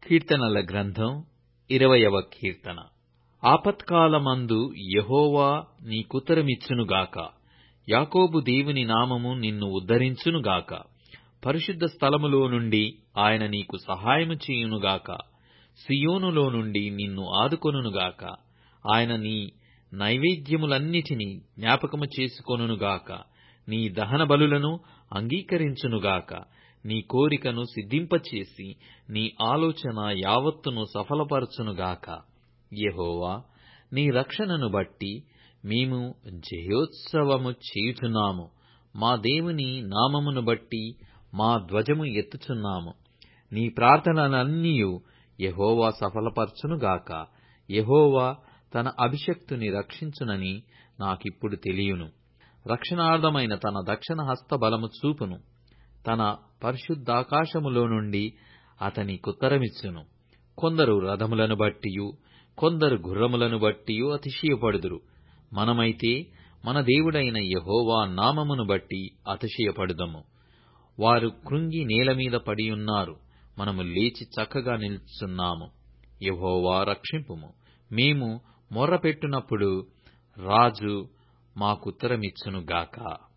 కీర్తనల గ్రంథం ఇరవయవ కీర్తన ఆపత్కాలమందు యెహోవా నీకుత్తరమిచ్చునుగాక యాకోబు దేవుని నామము నిన్ను ఉద్ధరించునుగాక పరిశుద్ధ స్థలములో నుండి ఆయన నీకు సహాయము చేయునుగాక సీయోనులో నుండి నిన్ను ఆదుకొనుగాక ఆయన నీ నైవేద్యములన్నిటినీ జ్ఞాపకము చేసుకొనుగాక నీ దహన బలులను అంగీకరించునుగాక నీ కోరికను సిద్ధింపచేసి నీ ఆలోచన యావత్తును సఫలపరచునుగాక యెహోవా నీ రక్షణను బట్టి మేము జయోత్సవము చేయుచున్నాము మా దేవుని నామమును బట్టి మా ధ్వజము ఎత్తుచున్నాము నీ ప్రార్థనలన్నీయు యెహోవా సఫలపరచునుగాక యెహోవా తన అభిషిక్తుని రక్షించునని నాకిప్పుడు తెలియును రక్షణార్థమైన తన దక్షిణ హస్త బలము చూపును తన పరిశుద్ధాకాశములో నుండి అతనికుత్తరమిచ్చును కొందరు రథములను బట్టియు కొందరు గుర్రములను బట్టియు అతిశయపడుదురు మనమైతే మన దేవుడైన యెహోవా నామమును బట్టి అతిశయపడుదము వారు కృంగి నేలమీద పడియున్నారు మనము లేచి చక్కగా నిలుచున్నాము యెహోవా రక్షింపుము మేము మొర్రపెట్టునప్పుడు రాజు మాకుత్తరమిచ్చునుగాక